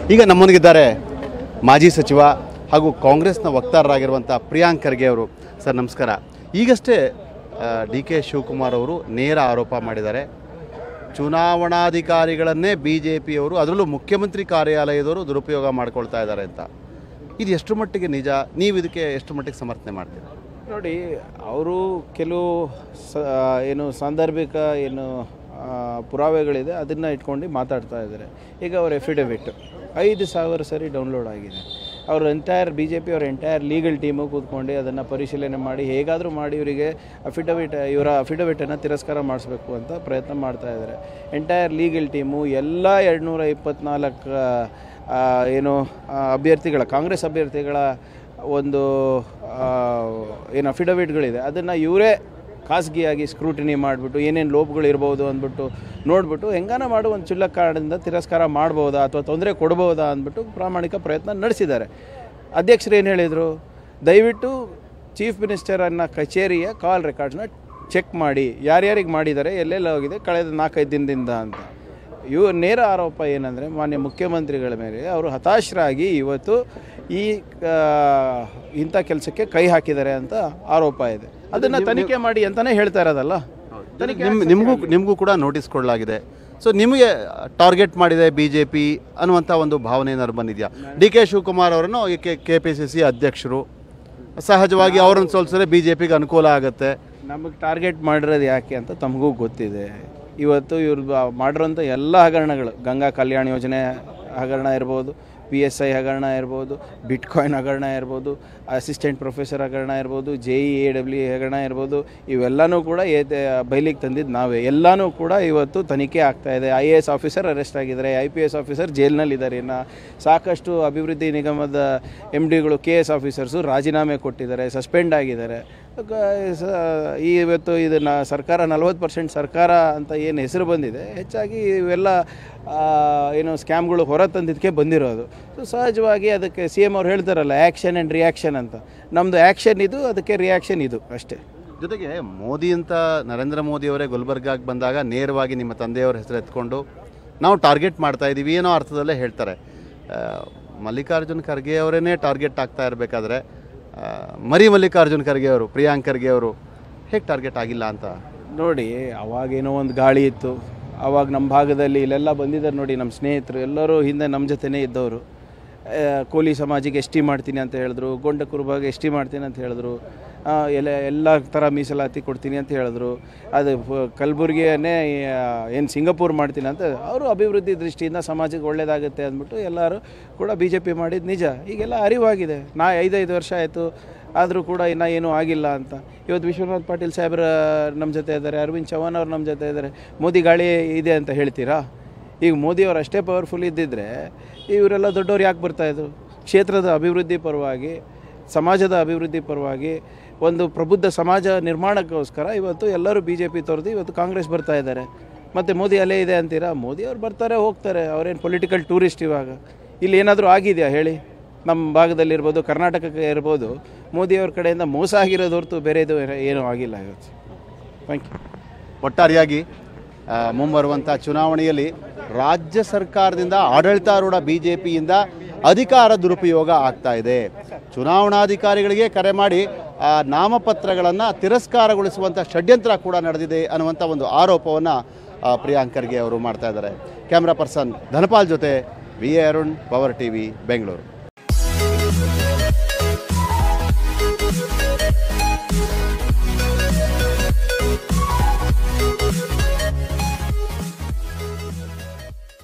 ಈಗ ನಮ್ಮೊಂದಿಗಿದ್ದಾರೆ ಮಾಜಿ ಸಚಿವ ಹಾಗೂ ಕಾಂಗ್ರೆಸ್ನ ವಕ್ತಾರರಾಗಿರುವಂಥ ಪ್ರಿಯಾಂಕ್ ಖರ್ಗೆ ಅವರು ಸರ್ ನಮಸ್ಕಾರ ಈಗಷ್ಟೇ ಡಿ ಕೆ ಶಿವಕುಮಾರ್ ಅವರು ನೇರ ಆರೋಪ ಮಾಡಿದ್ದಾರೆ ಚುನಾವಣಾಧಿಕಾರಿಗಳನ್ನೇ ಬಿ ಜೆ ಪಿಯವರು ಅದರಲ್ಲೂ ಮುಖ್ಯಮಂತ್ರಿ ಕಾರ್ಯಾಲಯದವರು ದುರುಪಯೋಗ ಮಾಡ್ಕೊಳ್ತಾ ಇದ್ದಾರೆ ಅಂತ ಇದು ಎಷ್ಟು ಮಟ್ಟಿಗೆ ನಿಜ ನೀವು ಇದಕ್ಕೆ ಎಷ್ಟು ಮಟ್ಟಿಗೆ ಸಮರ್ಥನೆ ಮಾಡ್ತೀರಾ ನೋಡಿ ಅವರು ಕೆಲವು ಸ ಏನು ಸಾಂದರ್ಭಿಕ ಏನು ಆ, ಪುರಾವೆಗಳಿದೆ ಅದನ್ನು ಇಟ್ಕೊಂಡು ಮಾತಾಡ್ತಾ ಇದ್ದಾರೆ ಈಗ ಅವ್ರ ಎಫಿಡವಿಟ್ ಐದು ಸಾವಿರ ಸರಿ ಡೌನ್ಲೋಡ್ ಆಗಿದೆ ಅವ್ರ ಎಂಟೈರ್ ಬಿ ಜೆ ಪಿ ಅವ್ರ ಎಂಟೈರ್ ಲೀಗಲ್ ಟೀಮು ಕೂತ್ಕೊಂಡು ಅದನ್ನು ಪರಿಶೀಲನೆ ಮಾಡಿ ಹೇಗಾದರೂ ಮಾಡಿ ಇವರಿಗೆ ಅಫಿಡವಿಟ್ ಇವರ ಅಫಿಡವಿಟನ್ನು ತಿರಸ್ಕಾರ ಮಾಡಿಸ್ಬೇಕು ಅಂತ ಪ್ರಯತ್ನ ಮಾಡ್ತಾ ಇದ್ದಾರೆ ಎಂಟೈರ್ ಲೀಗಲ್ ಟೀಮು ಎಲ್ಲ ಎರಡುನೂರ ಇಪ್ಪತ್ನಾಲ್ಕು ಆ, ಏನು ಆ, ಅಭ್ಯರ್ಥಿಗಳ ಕಾಂಗ್ರೆಸ್ ಅಭ್ಯರ್ಥಿಗಳ ಒಂದು ಆ, ಏನು ಅಫಿಡವಿಟ್ಗಳಿದೆ ಅದನ್ನು ಇವರೇ ಖಾಸಗಿಯಾಗಿ ಸ್ಕ್ರೂಟಿನಿ ಮಾಡಿಬಿಟ್ಟು ಏನೇನು ಲೋಪಗಳು ಇರ್ಬೋದು ಅಂದ್ಬಿಟ್ಟು ನೋಡಿಬಿಟ್ಟು ಹೆಂಗಾನ ಮಾಡು ಒಂದು ಚುಲ್ಲಕ ಕಾರಣದಿಂದ ತಿರಸ್ಕಾರ ಮಾಡ್ಬೋದಾ ಅಥವಾ ತೊಂದರೆ ಕೊಡ್ಬೋದಾ ಅಂದ್ಬಿಟ್ಟು ಪ್ರಾಮಾಣಿಕ ಪ್ರಯತ್ನ ನಡೆಸಿದ್ದಾರೆ ಅಧ್ಯಕ್ಷರು ಏನು ಹೇಳಿದರು ದಯವಿಟ್ಟು ಚೀಫ್ ಮಿನಿಸ್ಟರನ್ನ ಕಚೇರಿಯ ಕಾಲ್ ರೆಕಾರ್ಡ್ಸ್ನ ಚೆಕ್ ಮಾಡಿ ಯಾರ್ಯಾರಿಗೆ ಮಾಡಿದ್ದಾರೆ ಎಲ್ಲೆಲ್ಲ ಹೋಗಿದೆ ಕಳೆದ ನಾಲ್ಕೈದು ದಿನದಿಂದ ಅಂತ ಇವು ನೇರ ಆರೋಪ ಏನಂದರೆ ಮಾನ್ಯ ಮುಖ್ಯಮಂತ್ರಿಗಳ ಮೇಲೆ ಅವರು ಹತಾಶರಾಗಿ ಇವತ್ತು ಈ ಆ, ಇಂಥ ಕೆಲಸಕ್ಕೆ ಕೈ ಹಾಕಿದ್ದಾರೆ ಅಂತ ಆರೋಪ ಇದೆ ಅದನ್ನು ತನಿಖೆ ಮಾಡಿ ಅಂತಲೇ ಹೇಳ್ತಾ ಇರೋದಲ್ಲ ತನಿಖೆ ನಿಮ್ ನಿಮಗೂ ನಿಮಗೂ ಕೂಡ ನೋಟಿಸ್ ಕೊಡಲಾಗಿದೆ ಸೊ ನಿಮಗೆ ಟಾರ್ಗೆಟ್ ಮಾಡಿದೆ ಬಿ ಜೆ ಪಿ ಅನ್ನುವಂಥ ಒಂದು ಭಾವನೆ ಏನಾದ್ರು ಬಂದಿದೆಯಾ ಡಿ ಕೆ ಶಿವಕುಮಾರ್ ಅವರನ್ನು K K P C C ಅಧ್ಯಕ್ಷರು ಸಹಜವಾಗಿ ಅವರನ್ನು ಸೋಲಿಸಿದ್ರೆ ಬಿ ಜೆ ಪಿಗೆ ಅನುಕೂಲ ಆಗುತ್ತೆ ನಮಗೆ ಟಾರ್ಗೆಟ್ ಮಾಡಿರೋದು ಯಾಕೆ ಅಂತ ತಮಗೂ ಗೊತ್ತಿದೆ ಇವತ್ತು ಇವ್ರು ಬ- ಮಾಡಿರೋಂಥ ಎಲ್ಲ ಹಗರಣಗಳು ಗಂಗಾ ಕಲ್ಯಾಣ ಯೋಜನೆ ಹಗರಣ ಇರ್ಬೋದು ಪಿ ಎಸ್ ಐ ಹಗರಣ ಇರ್ಬೋದು ಬಿಟ್ಕಾಯಿನ್ ಹಗರಣ ಇರ್ಬೋದು ಅಸಿಸ್ಟೆಂಟ್ ಪ್ರೊಫೆಸರ್ ಹಗರಣ ಇರ್ಬೋದು ಜೆ ಇ ಎ ಡಬ್ಲ್ಯೂ ಹಗರಣ ಇರ್ಬೋದು ಇವೆಲ್ಲನೂ ಕೂಡ ಏತೆ ಬಯಲಿಗೆ ತಂದಿದ್ದು ನಾವೇ ಎಲ್ಲನೂ ಕೂಡ ಇವತ್ತು ತನಿಖೆ ಆಗ್ತಾ ಇದೆ I A S officer arrest ಆಗಿದ್ದಾರೆ ಐ ಪಿ ಎಸ್ ಆಫೀಸರ್ ಜೈಲ್ನಲ್ಲಿದ್ದಾರೆ ಇನ್ನು ಸಾಕಷ್ಟು ಅಭಿವೃದ್ಧಿ ನಿಗಮದ ಎಮ್ ಡಿಗಳು ಕೆ ಎಸ್ ಆಫೀಸರ್ಸು ರಾಜೀನಾಮೆ ಕೊಟ್ಟಿದ್ದಾರೆ ಸಸ್ಪೆಂಡ್ ಆಗಿದ್ದಾರೆ ಗ- ಸ- ಈ ಇವತ್ತು ಇದನ್ನು ಸರ್ಕಾರ ನಲ್ವತ್ತು ಪರ್ಸೆಂಟ್ ಸರ್ಕಾರ ಅಂತ ಏನು ಹೆಸರು ಬಂದಿದೆ ಹೆಚ್ಚಾಗಿ ಇವೆಲ್ಲ ಆ, ಏನು ಸ್ಕ್ಯಾಮ್ಗಳು ಹೊರ ತಂದಿದ್ದಕ್ಕೆ ಬಂದಿರೋದು ಸೊ ಸಹಜವಾಗಿ ಅದಕ್ಕೆ ಸಿ ಎಮ್ ಅವ್ರು ಹೇಳ್ತಾರಲ್ಲ ಆ್ಯಕ್ಷನ್ ಆ್ಯಂಡ್ ರಿಯಾಕ್ಷನ್ ಅಂತ ನಮ್ಮದು ಆ್ಯಕ್ಷನ್ ಇದು ಅದಕ್ಕೆ ರಿಯಾಕ್ಷನ್ ಇದು ಅಷ್ಟೇ ಜೊತೆಗೆ ಮೋದಿ ಅಂತ ನರೇಂದ್ರ ಮೋದಿ ಅವರೇ ಗುಲ್ಬರ್ಗಾಗೆ ಬಂದಾಗ ನೇರವಾಗಿ ನಿಮ್ಮ ತಂದೆಯವರ ಹೆಸರು ಎತ್ಕೊಂಡು ನಾವು ಟಾರ್ಗೆಟ್ ಮಾಡ್ತಾ ಇದ್ದೀವಿ ಏನೋ ಅರ್ಥದಲ್ಲೇ ಹೇಳ್ತಾರೆ ಆ, ಮಲ್ಲಿಕಾರ್ಜುನ್ ಖರ್ಗೆ ಅವರೇನೇ ಟಾರ್ಗೆಟ್ ಆಗ್ತಾ ಇರಬೇಕಾದ್ರೆ ಮರಿ ಮಲ್ಲಿಕಾರ್ಜುನ್ ಖರ್ಗೆ ಅವರು ಪ್ರಿಯಾಂಕ್ ಖರ್ಗೆ ಅವರು ಹೇಗೆ ಟಾರ್ಗೆಟ್ ಆಗಿಲ್ಲ ಅಂತ ನೋಡಿ ಅವಾಗೇನೋ ಒಂದು ಗಾಳಿ ಇತ್ತು ಅವಾಗ ನಮ್ಮ ಭಾಗದಲ್ಲಿ ಇಲ್ಲೆಲ್ಲ ಬಂದಿದ್ದಾರೆ ನೋಡಿ ನಮ್ಮ ಸ್ನೇಹಿತರು ಎಲ್ಲರೂ ಹಿಂದೆ ನಮ್ಮ ಜೊತೆನೇ ಇದ್ದವರು ಆ, ಕೋಲಿ ಸಮಾಜಿಗೆ ಎಸ್ ಟಿ ಮಾಡ್ತೀನಿ ಅಂತ ಹೇಳಿದ್ರು ಗೊಂಡ ಕುರುಬಾಗೆ ಎಸ್ ಟಿ ಮಾಡ್ತೀನಿ ಅಂತ ಹೇಳಿದ್ರು ಆ, ಎಲ್ಲ ಎಲ್ಲ ಥರ ಮೀಸಲಾತಿ ಕೊಡ್ತೀನಿ ಅಂತ ಹೇಳಿದ್ರು ಅದು ಫ- ಕಲಬುರ್ಗಿಯನ್ನೇ ಏನು ಸಿಂಗಪೂರ್ ಮಾಡ್ತೀನಿ ಅಂತ ಅವರು ಅಭಿವೃದ್ಧಿ ದೃಷ್ಟಿಯಿಂದ ಸಮಾಜಕ್ಕೆ ಒಳ್ಳೆಯದಾಗುತ್ತೆ ಅಂದ್ಬಿಟ್ಟು ಎಲ್ಲರೂ ಕೂಡ ಬಿ ಜೆ ಪಿ ಮಾಡಿದ್ದು ನಿಜ ಈಗೆಲ್ಲ ಅರಿವಾಗಿದೆ ನಾ ಐದೈದು ವರ್ಷ ಆಯಿತು ಆದರೂ ಕೂಡ ಇನ್ನೂ ಏನೂ ಆಗಿಲ್ಲ ಅಂತ ಇವತ್ತು ವಿಶ್ವನಾಥ್ ಪಾಟೀಲ್ ಸಾಹೇಬ್ರ ನಮ್ಮ ಜೊತೆ ಇದ್ದಾರೆ ಅರವಿಂದ್ ಚೌಹಾಣ್ ಅವ್ರು ನಮ್ಮ ಜೊತೆ ಇದ್ದಾರೆ ಮೋದಿ ಗಾಳಿ ಇದೆ ಅಂತ ಹೇಳ್ತೀರಾ ಈಗ ಮೋದಿಯವರು ಅಷ್ಟೇ ಪವರ್ಫುಲ್ ಇದ್ದಿದ್ದರೆ ಇವರೆಲ್ಲ ದೊಡ್ಡವ್ರು ಯಾಕೆ ಬರ್ತಾಯಿದ್ರು ಕ್ಷೇತ್ರದ ಅಭಿವೃದ್ಧಿ ಪರವಾಗಿ ಸಮಾಜದ ಅಭಿವೃದ್ಧಿ ಪರವಾಗಿ ಒಂದು ಪ್ರಬುದ್ಧ ಸಮಾಜ ನಿರ್ಮಾಣಕ್ಕೋಸ್ಕರ ಇವತ್ತು ಎಲ್ಲರೂ ಬಿ ಜೆ ಪಿ ತೊರೆದು ಇವತ್ತು ಕಾಂಗ್ರೆಸ್ ಬರ್ತಾ ಇದ್ದಾರೆ ಮತ್ತು ಮೋದಿ ಅಲ್ಲೇ ಇದೆ ಅಂತೀರಾ ಮೋದಿ ಅವ್ರು ಬರ್ತಾರೆ ಹೋಗ್ತಾರೆ ಅವ್ರೇನು ಪೊಲಿಟಿಕಲ್ ಟೂರಿಸ್ಟ್ ಇವಾಗ ಇಲ್ಲಿ ಏನಾದರೂ ಆಗಿದೆಯಾ ಹೇಳಿ ನಮ್ಮ ಭಾಗದಲ್ಲಿರ್ಬೋದು ಕರ್ನಾಟಕಕ್ಕೆ ಇರ್ಬೋದು ಮೋದಿಯವ್ರ ಕಡೆಯಿಂದ ಮೋಸ ಆಗಿರೋದು ಹೊರತು ಬೇರೆದು ಏನೂ ಆಗಿಲ್ಲ ಇವತ್ತು ಥ್ಯಾಂಕ್ ಯು ಒಟ್ಟಾರೆಯಾಗಿ ಆ, ಮುಂಬರುವಂಥ ಚುನಾವಣೆಯಲ್ಲಿ ರಾಜ್ಯ ಸರ್ಕಾರದಿಂದ ಆಡಳಿತಾರೂಢ ಬಿ ಜೆ ಪಿಯಿಂದ ಅಧಿಕಾರ ದುರುಪಯೋಗ ಆಗ್ತಾ ಇದೆ ಚುನಾವಣಾಧಿಕಾರಿಗಳಿಗೆ ಕರೆ ಮಾಡಿ ಆ ನಾಮಪತ್ರಗಳನ್ನು ತಿರಸ್ಕಾರಗೊಳಿಸುವಂಥ ಷಡ್ಯಂತ್ರ ಕೂಡ ನಡೆದಿದೆ ಅನ್ನುವಂಥ ಒಂದು ಆರೋಪವನ್ನು ಪ್ರಿಯಾಂಕ್ ಖರ್ಗೆ ಅವರು ಮಾಡ್ತಾ ಇದ್ದಾರೆ ಕ್ಯಾಮ್ರಾ ಪರ್ಸನ್ ಧನಪಾಲ್ ಜೊತೆ V A Arun power T V Bengaluru